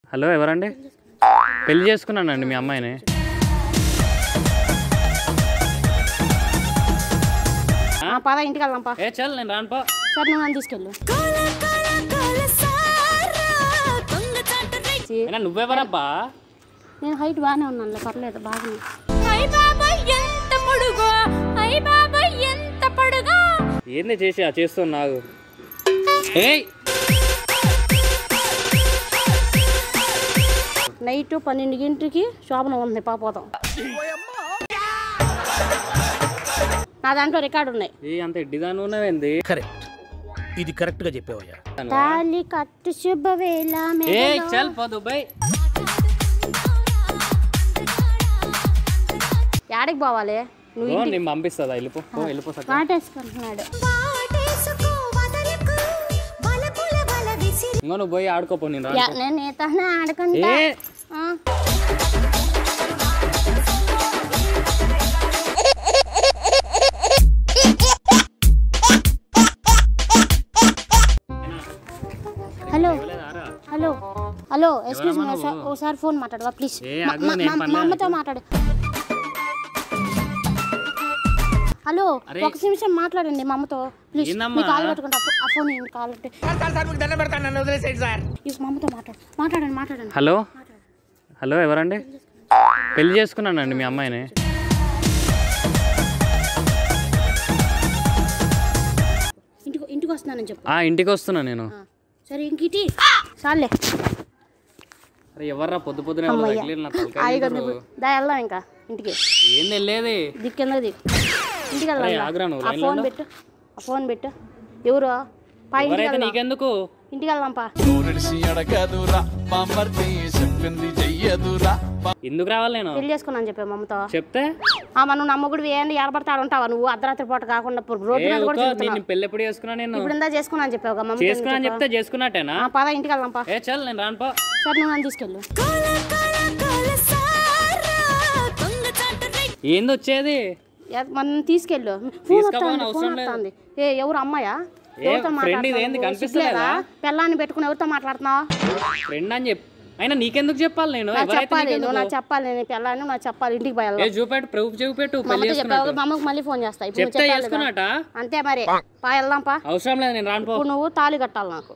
Hello ఎవరండి పెళ్లి చేసుకున్నానండి మీ అమ్మాయిని ఆ, పద ఇంటికి వెళ్దాం పా ఏ చల్ నేను రాను పో సరే నువ్వు నన్ను తీసుకెళ్ళు అయినా నువ్వెవరబ్బా నేను హైట్ బాగానే ఉన్నాను పర్లేదు బాగానే ఏంది చేసి ఆ చేస్తున్నావు ఏయ్ నైట్ పన్నెండు గంటకి శోభన ఉంది పాపోతాం నా దాంట్లో రికార్డు ఉన్నాయి ఏ అంత ఎడ్డిదాని ఉన్నావేంది కరెక్ట్ ఇది కరెక్ట్గా చెప్పావయ్యా తాలి కట్టు శుభవేళ ఏ చల్ పో దుబాయ్ యాడికి పోవాలి నువ్వు ఓ, నేను పంపిస్తుందా వెళ్ళిపో పో, వెళ్ళిపో సక్క. నాటేసుకుంటున్నాడు ఇంకో నువ్వు పోయి ఆడుకోపో నేను రాను యా- నేను నీతోనే ఆడుకుంటా ఏ ఆ. Hello hello hello excuse me ఒకసారి ఫోన్ మాట్లాడవా ప్లీజ్ ఏ, ఆగు, నేను మా పనిలో అమ్మతో మాట్లాడు హలో అరే. ఒక నిమిషం మాట్లాడండి మా అమ్మతో ప్లీజ్ ఏందమ్మా? మీ కాల్ పెట్టుకుంటా ఆ ఫోన్ ఇవ్వండి, కాల్ పెట్టి ప్లీజ్ మా అమ్మతో మాట్లాడు మాట్లాడండి మాట్లాడండి హలో హలో ఎవరండి పెళ్లి చేసుకున్నానండి మీ అమ్మాయిని ఇంటికి ఇంటికి వస్తున్నానని చెప్పు ఆ ఇంటికి వస్తున్నా నేను ఆ, సరే ఇంక ఇటీ చాలే అరే ఎవర్రా పొద్దు పొద్దునే ఎవరో అమ్మయ్య తగిలిరు నా తలకాయ హాయిగా ఉంది తింటురు. ఇప్పుడు. దా వెళ్దాం ఇంకా ఇంటికి ఏంది వెళ్ళేది దిక్కిందకి దిగు ఇంటికి అరే, వెళ్దాం ఆగురా నువ్వు ఆ లైన్లో ఫోన్ ఉండు. పెట్టు ఆ ఫోన్ పెట్టు ఎవరు పా ఇంటికి ఎవరైతే వెళ్దాం నీకెందుకు ఇంటికి వెళ్దాం పా నోరడిసి అడగదురా బామ్మర్ది చెప్పింది చెయ్యదురా ఎందుకు రావాలి నేను పెళ్లి చేసుకున్నాను చెప్పా మా అమ్మతో చెప్తే ఆ మనం నమ్మగుడు ఏంది ఏడబడతాడు ఉంటావా నువ్వు అర్ధరాత్రి పూట కాకుండా ఇప్పుడు రోడ్డు ఏ మీద కూడా ఊకో, తిరుగుతున్నావు నేను పెళ్ళి ఎప్పుడు చేసుకున్నా నేను ఇప్పుడు ఇందా చేసుకున్నాను చెప్పావు మా అమ్మతో చేసుకున్నా అని చెప్తే చేసుకున్నట్టేనా ఆ, పద ఇంటికి వెళ్దాం పా ఏ చల్ నేను రాను పో సరే నువ్వు నన్ను తీసుకెళ్ళు ఏంది వచ్చేది ఎ- మనం తీసుకెళ్ళు ఫోన్ తీసుకపోను, వస్తుంది అవసరం ఫోన్ లేదు. వస్తుంది ఏ ఎవరు అమ్మాయా ఏ, ఎవరితో friend మాట్లాడుతున్నావు ఇదేంది, నువ్వు? కనిపిస్తలేదా? సిగ్గులేదా? పిల్లాన్ని పెట్టుకుని ఎవరితో మాట్లాడుతున్నావు ఫ్రెండ్ అని చెప్పి అయినా నీకెందుకు చెప్పాలి నేను నాకు ఎవరైతే చెప్పాలి నీకెందుకు? నువ్వు నాకు చెప్పాలి నేను పిల్లాన్ని నాకు చెప్పాలి ఇంటికి ఏ పోయాలి చూపెట్టు ప్రూఫ్ చూపెట్టు మా పెళ్లి అమ్మతో చెప్పావు చేసుకున్నట్టు మా అమ్మకి మళ్ళీ ఫోన్ చేస్తా ఇప్పుడు నువ్వు చెప్తే చెప్పాలి కదా. చేసుకున్నట అంతే మరి పా వెళ్దాం పా అవసరం లేదు నేను రాను పో ఇప్పుడు నువ్వు తాళి కట్టాలి నాకు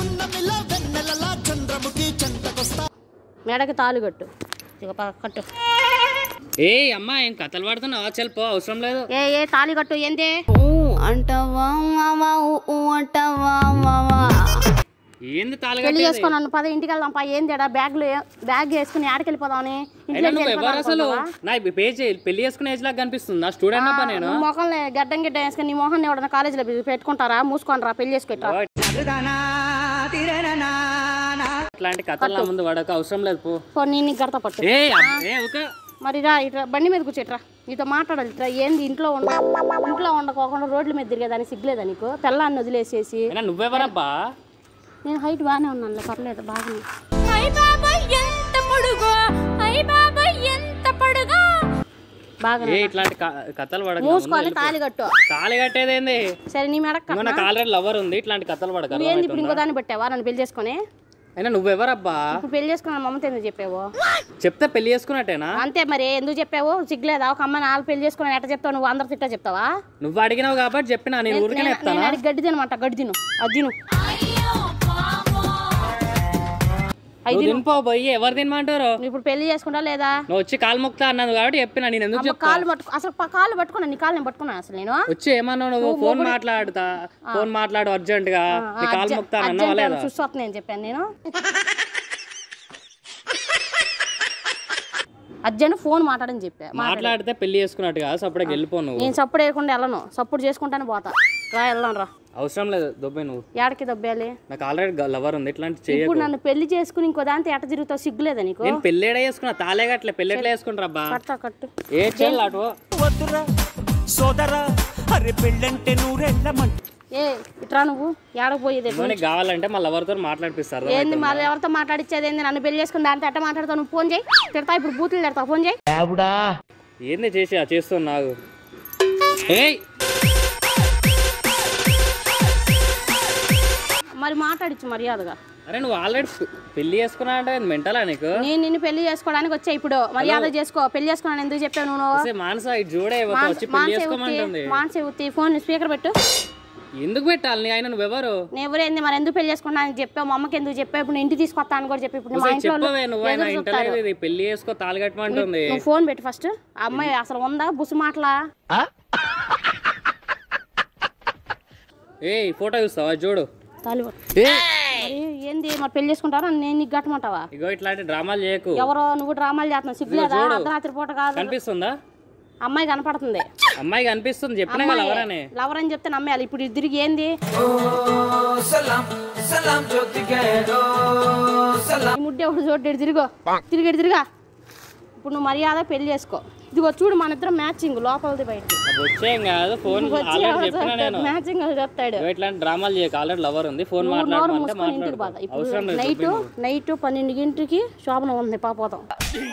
మెడకి తాళి కట్టు ఇక పా, కట్టు ఏ అమ్మా ఏం కథలు పడుతున్నావా చల్ పో అవసరం లేదు ఏ ఏ తాళి కట్టు ఏంది అంటావా మావా, ఊ అంటావా మావా. ఏంది తాళి పెళ్లి కట్టేది? చేసుకున్నాను పద ఇంటికి వెళ్దాం పా ఏంది బ్యాగ్ బ్యాగ్ వేసుకుని ఆడికి వెళ్ళిపోదామని అయినా ఇంట్లో నువ్వు ఎవరు అసలు నా పేజ్ పెళ్లి చేసుకునే ఏజ్ లాగా కనిపిస్తుందా స్టూడెంట్ అబ్బా నేను మొఖం గడ్డం గిడ్డ వేసుకుని నీ మొహం ఎవడన్నా కాలేజీలో పెట్టుకుంటారా మూసుకొని రా పెళ్లి చేసుకుంటా ఇట్లాంటి కథలు నా ముందు వాడక అవసరం లేదు పో పో నేను నీకు గడత పట్టు ఏ అబ్బ- ఏ ఒక మరి రా ఇట్లా బండి మీద కూర్చోట్రా నీతో మాట్లాడాలి ఇట్లా ఏంది ఇంట్లో ఉండ ఇంట్లో ఉండకోకుండా రోడ్ల మీద తిరిగేదాన్ని సిగ్గులేదా నీకు తెల్లాన్ని వదిలేసేసి అయినా నువ్వెవరబ్బా నేను హైట్ బాగానే ఉన్నాను పర్లేదు బాగానే బాగా ఏ ఇట్లాంటి క- కథలు పడక నా ముందు మూసుకొని వెళ్ళిపో. తాళి కట్టు తాళి కట్టేదేంది సరే నీ మెడక్ ఇంకో నాకు ఆల్రెడీ లవర్ ఉంది ఇట్లాంటి కథలు పడక ఏంది ఇప్పుడు ఇంకో దాన్ని పెట్టావా నన్ను పెళ్లి చేసుకొని అయినా నువ్వెవరబ్బా ఇప్పుడు పెళ్లి చేసుకున్నాను మమ్మతో ఎందుకు చెప్పావు చెప్తే పెళ్లి చేసుకున్నట్టేనా అంతే మరి ఎందుకు చెప్పావు సిగ్గులేదా ఒక అమ్మాయి నాలుగు పెళ్లి చేసుకుని ఎట్ట చెప్తావు నువ్వు అందరు తిట్టా చెప్తావా నువ్వు అడిగినావు కాబట్టి చెప్పినా నేను ఊరికే నేను చెప్తానా నేను అడిగి గడ్డి తినమంట గడ్డి తిను అది తిను అది నువ్వు తిను తినిపో పోయి ఎవరు తినమంటారు నువ్వు ఇప్పుడు పెళ్లి చేసుకుంటా లేదా నువ్వు వచ్చి కాలు మొక్తా అన్నది కాబట్టి చెప్పినా నేను ఎందుకు అమ్మ చెప్తా కాళ్ళు పట్టుకో అసలు ప- కాళ్ళు పట్టుకున్నా నీ కాళ్ళు నేను పట్టుకున్నాను అసలు నేను వచ్చి ఏమన్నావు నువ్వు ఫోన్ మాట్లాడుతా ఫోన్ మాట్లాడు అర్జెంట్ గా నీ కాలు మొక్తా అన్నావా లేదా చూసి నేను చెప్పాను నేను అర్జెంట్ ఫోన్ మాట్లాడని చెప్పా మా- మాట్లాడితే పెళ్లి చేసుకున్నట్టు కాదు అప్పుడే వెళ్ళిపో నువ్వు నేను సప్పుడు వేయకుండా వెళ్ళను సప్పుడు చేసుకుంటానే పోతా రా వెళ్దాం రా అవసరం లేదు దొబ్బే నువ్వు ఏడకి దొబ్బేయాలి నాకు ఆల్రెడీ లవర్ ఉంది ఇట్లాంటి చెయ్యకు ఇప్పుడు నన్ను పెళ్లి చేసుకుని ఇంకో దాంతో ఎట్ట తిరుగుతావు సిగ్గులేదా నీకు నేను పెళ్ళేడ చేసుకున్నా తాలే గట్లే పెళ్ళి ఎట్లా చేసుకుంటారా అబ్బా కట్టా కట్టు ఏ చెల్లి అటు వద్దురా సోదరా అరే పెళ్ళంటే నూరెళ్ళమంట ఏ ఇట్రా నువ్వు ఏడకు పోయేది ఇదిగో నీకు కావాలంటే మా లవర్తో మాట్లాడిపిస్తారు ఏంది మళ్ళీ ఎవరితో మాట్లాడిచ్చేది ఏంది నన్ను పెళ్లి చేసుకుని దాంతో ఎట్ట మాట్లాడతావు నువ్వు ఫోన్ చేయి తిడతా ఇప్పుడు బూతులు తిడతావు ఫోన్ చేయి ఏంది చేసి ఆ చేస్తున్నావు ఏయ్ మరి మాట్లాడిచ్చు మర్యాదగా అరే నువ్వు ఆల్రెడీ పెళ్లి చేసుకున్నా అంటే మెంటలా నీకు నేను నిన్ను పెళ్లి చేసుకోవడానికి వచ్చా ఇప్పుడు మర్యాద చేసుకో పెళ్లి చేసుకున్నాను ఎందుకు చెప్పావు నువ్వు అసలు మానస ఇది చూడే ఇవ్వక వచ్చి పెళ్లి మాన్సే చేసుకోమంటుంది ఉత్తి మాన్సే ఉత్తి ఫోన్ స్పీకర్ పెట్టు ఎందుకు పెట్టాలి నీ ఆయన నువ్వెవరు నేను ఎవరేంది మరి ఎందుకు పెళ్లి చేసుకున్నా అని చెప్పావు మా అమ్మకి ఎందుకు చెప్పావు ఇప్పుడు నేను ఇంటికి తీసుకొస్తా అని కూడా చెప్పి ఇప్పుడు మా ఒకసారి ఇంట్లో వాళ్ళు చెప్పవే నువ్వు ఆయన ఎదురు చూస్తారు. ఇంటలేదు ఇది పెళ్లి చేసుకో తాళి కట్టమంటుంది నువ్వు ఫోన్ పెట్టు ఫస్ట్ ఆ అమ్మాయి అసలు ఉందా బుసు మాటలా ఏ ఫోటో చూస్తావా చూడు తాలి ఏ మరి ఏంది మరి పెళ్లి చేసుకుంటారా నేను నీకు గట్టమంటావా ఇగో ఇట్లాంటి డ్రామాలు చేయకు ఎవరో నువ్వు డ్రామాలు చేస్తున్నావు సిగ్గులేదా అర్ధరాత్రి పూట కాదు కనిపిస్తుందా అమ్మాయి కనపడుతుంది అమ్మాయి కనిపిస్తుంది చెప్పినా కదా ఎవరని లవర్ అని చెప్తే నమ్మేయాలి ఇప్పుడు ఇది తిరిగి ఏంది ఈ ముడ్డి ఒకటి చోటు తిరిగో తిరిగి తిరిగా ఇప్పుడు నువ్వు మర్యాద పెళ్లి చేసుకో ఇదిగో చూడు మన ఇద్దరం మ్యాచింగ్ లోపలిది బయట అది వచ్చేం కాదు ఫోన్ ఆల్రెడీ చెప్పినా నేను మ్యాచింగ్ చెప్తాడు ఇగో ఇట్లాంటి డ్రామాలు చేయకు ఆల్రెడీ లవర్ ఉంది ఫోన్ నువ్వు నోరు మాట్లాడమంటే మూసుకొని ఇంటికి పోదా మాట్లాడు ఇప్పుడు అవసరం లేదు నైట్ నైట్ పన్నెండు గంటకి శోభన ఉంది పాపోతాం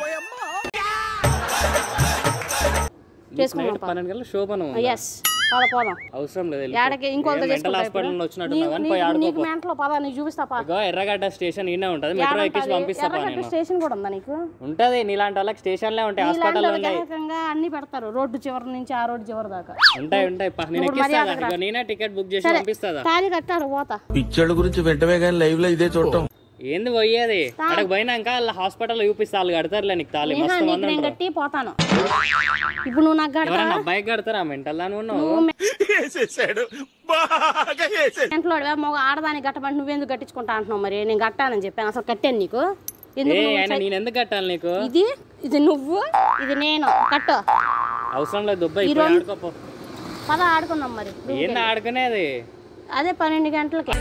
చేసుకున్నాం నైట్ పన్నెండు గంటల శోభనం ఉంది. ఎస్ పద పోదాం అవసరం లేదు వెళ్ళిపో. ఏడకి ఇంకోళ్ళతో ఏ మెంటల్ హాస్పిటల్ వచ్చినట్టున్నావు కానీ పోయి నీకు ఆడుకోపో మెంట్లో పద నీకు చూపిస్తా పా ఇగో ఎర్రగడ్డ స్టేషన్ ఈయనే ఉంటుంది మెట్రో ఎక్కించి పంపిస్తా పా ఎర్రగడ్డ నేను స్టేషన్ కూడా ఉందా నీకు ఉంటది నీలాంటి వాళ్ళకి స్టేషన్లే ఉంటాయి హాస్పిటల్ ఇలాంటి ఉన్నాయి ఏకంగా అన్ని పెడతారు రోడ్డు చివరి నుంచి ఆ రోడ్డు చివరి దాకా ఉంటాయి ఉంటాయి పా. నేను ఎక్కిస్తా ఇగో నేనే టికెట్ బుక్ చేసి పంపిస్తా తాళి కట్టారు పోతా పిచ్చోళ్ళ గురించి వెంటనే కానీ లైవ్ లో ఇదే చూడటం ఏంది పోయేది అక్కడికి పోయినాక వాళ్ళ హాస్పిటల్ చూపిస్తా వాళ్ళు కడతారులే నీకు తాళి నేహా, మస్తు నీకు మంది నేను ఉంటారు కట్టి పోతాను ఇప్పుడు నువ్వు నాకు కడతా ఎవరన్నా అబ్బాయికి కడతారా మెంటల్ దాని ఉన్నావు వేసేసాడు బాగా వేసేసాడు ఇంట్లో మొగ ఆడదానికి కట్టమంటే నువ్వెందుకు కట్టించుకుంటా అంటున్నావు మరి నేను కట్టానని చెప్పాను అసలు కట్టాను నీకు ఏ ఎందుకు నువ్వు ఆయన నేను ఎందుకు కట్టాలి నీకు ఇది ఇది నువ్వు ఇది నేను కట్టు అవసరం లేదు దుబ్బా ఇప్పుడు ఆడుకోపో పద ఆడుకుందాం మరి ఏంది ఆడుకునేది అదే పన్నెండు గంటలకి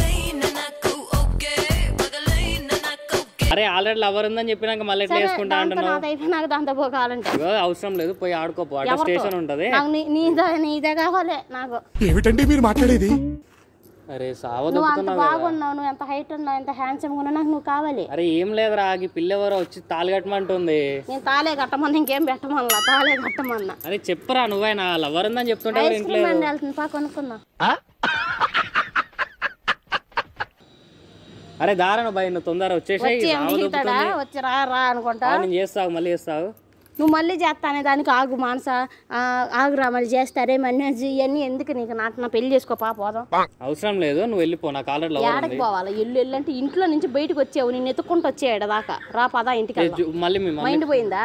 అరే ఆల్రెడీ లవర్ ఉందని చెప్పినాక మళ్ళీ ఎట్లా వేసుకుంటా దాంతో అంటున్నావు నాది అయిపోయి నాకు దాంతో పోకాలంటే ఇగో అవసరం లేదు పోయి ఆడుకోపో అటు స్టేషన్ ఉంటది నాకు నీ నీదే నీదే కావాలి నాకు ఏమిటండి మీరు మాట్లాడేది అరే సావ నువ్వు అంత దొక్కుతున్నావు కదా బాగున్నావు నువ్వు ఎంత హైట్ ఉన్నావు ఎంత హ్యాండ్సమ్ ఉన్నావు నాకు నువ్వు కావాలి అరే ఏం లేదురా ఈ పిల్ల ఎవరో వచ్చి తాళి కట్టమంటుంది నేను తాలే కట్టమన్నా ఇంకేం పెట్టమన్నా తాలే కట్టమన్నా అరే చెప్పురా నువ్వైనా లవర్ ఉందని చెప్తుంటే ఐస్ క్రీమ్ అండి వెళ్తుంది పా కొనుక్కుందాం అరే దారా భయ్ నువ్వు తొందర వచ్చేసాయి వచ్చి ఏం దిగుతాడా వచ్చి రా రా అనుకుంటా నేను చేస్తావు మళ్ళీ చేస్తావు నువ్వు మళ్ళీ చేస్తానే దానికి ఆగు మానస ఆ, ఆగురా మళ్ళీ చేస్తారే మనీ ఇవన్నీ ఎందుకు నీకు నాకు నా పెళ్లి చేసుకోపా పోదాం అవసరం లేదు నువ్వు వెళ్ళిపో నాకు ఆల్రెడీ లవర్ ఏడకి పోవాలి ఎల్లు ఎల్లు అంటే ఇంట్లో నుంచి బయటకు వచ్చావు నేను ఎత్తుకుంటూ వచ్చేయాడు దాకా రా పదా ఇంటికి వెళ్దాం. జు- మళ్ళీ మీ మమ్మీ మైండ్ పోయిందా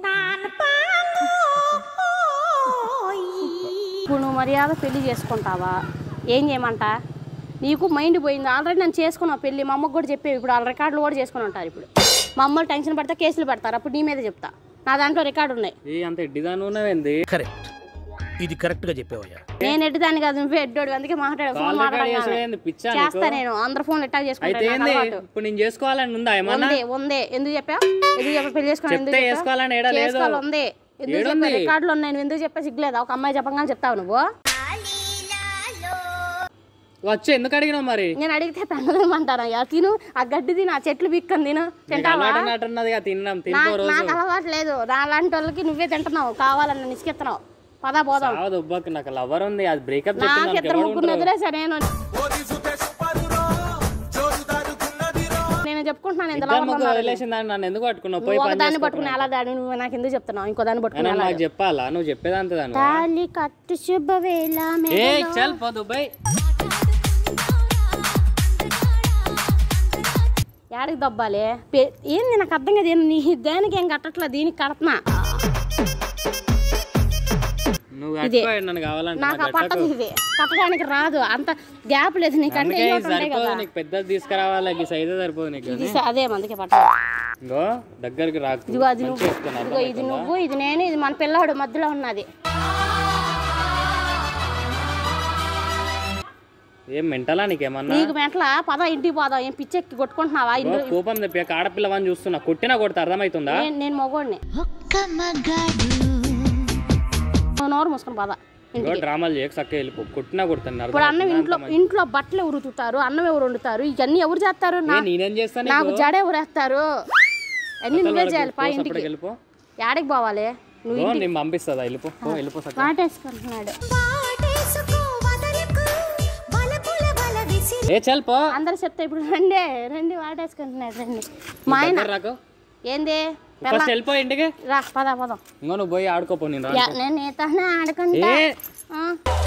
ఇప్పుడు నువ్వు మర్యాద పెళ్లి చేసుకుంటావా ఏం చేయమంట నీకు మైండ్ పోయింది ఆల్రెడీ నేను చేసుకున్నావు పెళ్లి మా అమ్మకు కూడా చెప్పేవి ఇప్పుడు వాళ్ళ రికార్డులు కూడా చేసుకుని ఉంటారు ఇప్పుడు మా అమ్మలు టెన్షన్ పడితే కేసులు పెడతారు అప్పుడు నీ మీద చెప్తా నా దాంట్లో రికార్డు ఉన్నాయి ఏ అంత ఎడ్డిదాని ఉన్నావేంది కరెక్ట్ ఇది కరెక్ట్ గా చెప్పావయ్యా నేను ఎడ్డిదాన్ని కాదు నువ్వే ఎడ్డోడు అందుకే మాట్లాడే ఫోన్ కాల్ రికార్డ్ మాట్లాడగానే చేసేది పిచ్చా నీకు చేస్తా నేను అందరు ఫోన్ ఎట్టా అయితే చేసుకుంటాను ఏంది ఇప్పుడు నేను చేసుకోవాలని ఉందా ఏమన్నా ఉంది ఉంది ఎందుకు చెప్పా ఎందుకు చెప్పా పెళ్లి చేసుకున్నా ఎందుకు చెప్తే చెప్పా? చేసుకోవాలని ఏడా లేదు చేసుకోవాలి ఉంది ఎందుకు చెప్పా ఏడుంది? రికార్డులు ఉన్నాయి నువ్వు ఎందుకు చెప్పా సిగ్గులేదా ఒక అమ్మాయి చెప్పగానే చెప్తావు నువ్వు వచ్చి ఎందుకు అడిగినావు మరి నేను అడిగితే పెన్నదేమంటాను అయ్యా తిను ఆ గడ్డి తిను ఆ చెట్లు బిక్కని తిను నీకు తింటావా అలవాటు ఉన్నట్టున్నదిగా తిన్నాం నా- తినిపో రోజు నాకు అలవాటు లేదు నా లాంటి వాళ్ళకి నువ్వే తింటున్నావు కావాలని నిసుకెత్తున్నావు పదా పోదాం సావదు ఉబ్బకి నాకు లవర్ ఉంది అది బ్రేకప్ నాకు చెప్పింది ఇద్దరు ముగ్గురు వదిలేసా నేను నేను చెప్పుకుంటున్నాను ఇంత ఇద్దరు ముగ్గురు వదిలేసిన దాన్ని నన్ను ఎందుకు పట్టుకున్నావు పోయి ఒక పని దాన్ని పట్టుకుని ఎలా దాడి నువ్వు నాకు ఎందుకు చెప్తున్నావు ఇంకో దాన్ని పట్టుకుని అయినా ఎలా నాకు చెప్పాలా నువ్వు చెప్పేదంత దాన్ని తాలి కట్టు శుభవేళ ఏ చల్ పో దుబాయ్ ఏడకి దబ్బాలి పే- ఏంది నాకు అర్థం కదా నీ దేనికి ఏం కట్టట్లా దీనికి కడుతున్నా నువ్వు కట్టుకో నన్ను కావాలంటే నాకు నాకు ఆ పట్టదు ఇది కట్టడానికి రాదు అంత గ్యాప్ లేదు నీకంటే అందుకే ఏదో ఇది ఒకటి ఉంటాయి సరిపోదు కదా నీకు పెద్దది తీసుకురావాలి ఈ సైజే సరిపోదు నీకు ఇది స- అదే అందుకే పట్టదు ఇంకో దగ్గరికి రాకు ఇదిగో అది నువ్వు మంచిగా వేసుకున్నా, ఇదిగో ఇది నువ్వు ఇది నేను ఇది మన పిల్లాడు మధ్యలో ఉన్నది ఏం మెంటలా నీకేమన్నా నీకు మెంట్ల పద ఇంటికి పోదాం ఏం పిచ్చెక్కి కొట్టుకుంటున్నావా ఇదిగో కోపం తెప్పాక ఆడపిల్లవని చూస్తున్నా కొట్టినా కొడితే అర్థమవుతుందా నేను నేను మగోడిని నువ్వు నోరు మూసుకొని పద ఇదిగో డ్రామాలు చేయక చక్క వెళ్ళిపో కొట్టినా కొడతాను ఇప్పుడు అర్థం అన్నం ఇంట్లో ఇంట్లో బట్టలు ఎవరు ఉతుకుతారు అన్నం ఎవరు వండుతారు ఇవన్నీ ఎవరు చేస్తారు నా- నేనేం చేస్తాను నాకు జడ ఎవరు వేస్తారు అన్ని నువ్వే చేయాలి పా ఇంటికి అప్పటికి వెళ్ళిపో యాడికి పోవాలి నువ్వు ఇదిగో నేను పంపిస్తుందా వెళ్ళిపో పో, వెళ్ళిపో చక్క వాటేసుకుంటున్నాడు వాటేసుకో వదలకు వలపుల వల విసిరి ఏ చల్ పో అందరు చెప్తే ఇప్పుడు రండి రండి వాటేసుకుంటున్నారు రండి మా ఆయన దగ్గర రాకు ఏంది ఫస్ట్ వెళ్ళిపో ఇంటికి రా పద పదం ఇంకో నువ్వు పోయి ఆడుకోపో నేను యా, రాను. నేను నీతోనే ఆడుకుంటా ఏ ఆ.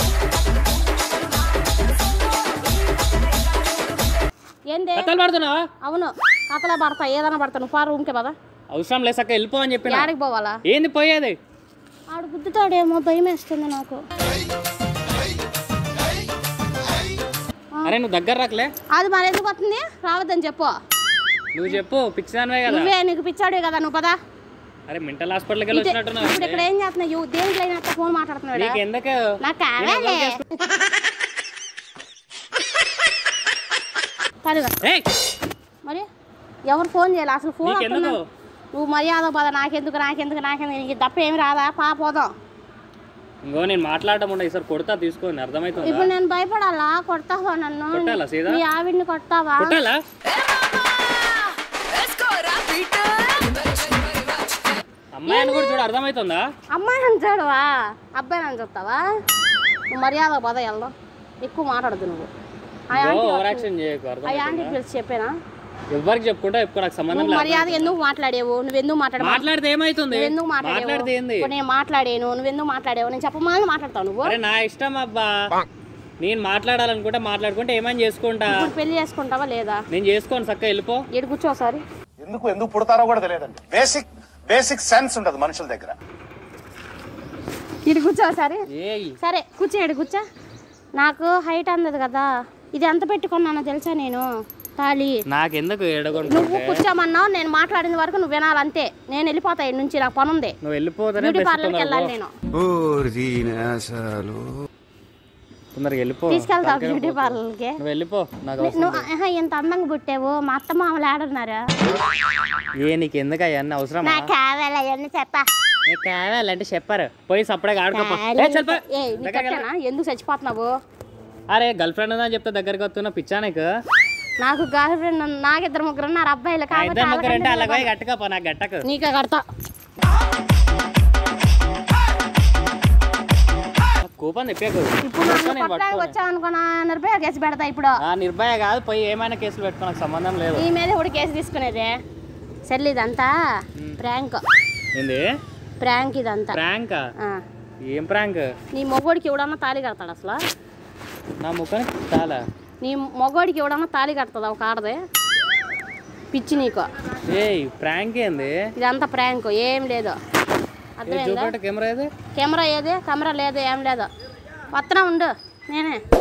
ఏంది కథలు పడుతున్నావా అవును కథలా పడతా ఏదైనా పడతా నువ్వు పా రూమ్కే పదా అవసరం లేదు సక్క వెళ్ళిపో అని చెప్పిన యాడికి పోవాలా ఏంది పోయేది ఆడు గుద్దుతాడేమో భయం వేస్తుంది నాకు అరే నువ్వు దగ్గర రాకలే అది మరి ఎందుకు వస్తుంది రావద్దని చెప్పు నువ్వు చెప్పు పిచ్చిదానివే కదా నువ్వే నీకు పిచ్చాడే కదా నువ్వు పదా అరే మెంటల్ హాస్పిటల్కి వెళ్ళి ఇదే- వచ్చినట్టున్నావు ఇప్పుడు ఇక్కడ ఏం చేస్తున్నావు దేనికి అయినా ఫోన్ మాట్లాడుతున్నాడు నీకు ఎందుకు నాకు కావాలి పదిగా ఏయ్ మరి ఎవరు ఫోన్ చేయాలి అసలు ఫోన్ నీకెందుకు? వస్తున్నా నువ్వు మర్యాద పద నాకెందుకు నాకెందుకు నాకెందుకు నీకు తప్ప ఏమి రాదా పా పోదాం ఇంకో నేను మాట్లాడటం ఉండే ఈసారి కొడతా తీసుకోండి అర్థమవుతుందా ఇప్పుడు నేను భయపడాలా కొడతావా నన్ను కొట్టాలా సీదా? మీ ఆవిడ్ని కొడతావా కొట్టాలా అమ్మాయి అని కూడా చూడు అర్థమవుతుందా అమ్మాయి అని చూడవా అబ్బాయి అని చూస్తావా నువ్వు మర్యాద పద వెళ్దాం ఎక్కువ మాట్లాడదు నువ్వు ఆ యాంటీ ఓవర్ యాక్షన్ చేయకు ఆ అర్థం యాంటీ పిలిచి చెప్పానా ఎవరికి చెప్పుకుంటా చెప్పుకో నాకు సంబంధం నువ్వు లేదు మర్యాద ఎందుకు మాట్లాడేవు నువ్వు ఎందుకు మాట్లాడ మాట్లాడితే ఏమైతుంది నువ్వు ఎందుకు మాట్లాడేవు మాట్లాడితే ఏంది ఇప్పుడు నేను మాట్లాడాను నువ్వు ఎందుకు మాట్లాడావు నేను చెప్పమని మాట్లాడతావు నువ్వు అరే నా ఇష్టం అబ్బా నేను మాట్లాడాలనుకుంటే మాట్లాడుకుంటే ఏమని చేసుకుంటా ఇప్పుడు పెళ్లి చేసుకుంటావా లేదా నేను చేసుకోను చక్క వెళ్ళిపో ఇటు కూర్చో ఒకసారి ఎందుకు ఎందుకు పుడతారో కూడా తెలియదండి బేసిక్ బేసిక్ సెన్స్ ఉండదు మనుషుల దగ్గర ఇటు కూర్చో ఒకసారి ఏయ్ సరే కూర్చో ఇటు కూర్చో నాకు హైట్ అందదు కదా ఇది ఎంత పెట్టుకున్నానో తెలుసా నేను తాళి నాకెందుకు ఎడగొంటు నువ్వు కూర్చోమన్నావు నేను మాట్లాడిన వరకు నువ్వు వినాలి అంతే నేను వెళ్ళిపోతా ఇటు నుంచి నాకు పని ఉంది నువ్వు వెళ్ళిపోతేనే బ్యూటీ బెస్ట్ పార్లర్కి వెళ్ళాలి నేను తొందరగా వెళ్ళిపో తీసుకెళ్తావు బ్యూటీ పార్లర్కి నువ్వు వెళ్ళిపో నాకు అవసరం నువ్వు ఆహా, ఇంత అందంగా పుట్టావు మా అత్త మామలు ఆడున్నారా ఏ నీకు ఎందుకు అవన్నీ అవసరమా నాకు కావాలి అవన్నీ చెప్పా నీకు కావాలంటే చెప్పారు పోయి సపరేట్గా ఆడుకోపో ఏ, చల్ పో. ఏ నీకు దగ్గరికి వచ్చానా ఎందుకు చచ్చిపోతున్నావు అరే గర్ల్ ఫ్రెండ్ ఉందని చెప్తే దగ్గరికి వస్తున్నా పిచ్చా నీకు నాకు గర్ల్ ఫ్రెండ్ నాకు ఇద్దరు ముగ్గురు ఉన్నారు అబ్బాయిలు ఆ కాబట్టి ఇద్దరు ముగ్గురు అంటే వాళ్ళకంటే అలా పోయి గట్టకపో నాకు గట్టకు నీకే కడతా నాకు కోపం తెప్పకు ఇప్పుడు నన్ను కొట్టడానికి వచ్చావు అనుకున్నా నిర్భయ కేసు పెడతా ఇప్పుడు ఆ నిర్భయ కాదు పోయి ఏమైనా కేసులు పెట్టుకో నాకు సంబంధం లేదు నీ మీద ఇప్పుడు కేసు తీసుకునేదే సర్లే ఇదంతా ప్రాంక్ ఏంది ప్రాంక్ ఇదంతా ప్రాంక్ ఆ. ఏం ప్రాంక్ నీ మొగోడికి ఎవడన్నా తాళి కడతాడు అసలు నా ముఖానికి చాలా నీ మొగోడికి ఎవడన్నా తాళి కడుతుందా ఒక ఆడదే పిచ్చి నీకు ఏయ్ ప్రాంక్ ఏంది ఇదంతా ప్రాంక్ ఏం లేదు ఏ అర్థమైందా చూపెట్ట కెమెరా ఏది కెమెరా ఏది కెమెరా లేదు ఏం లేదు వస్తున్నా ఉండు నేనే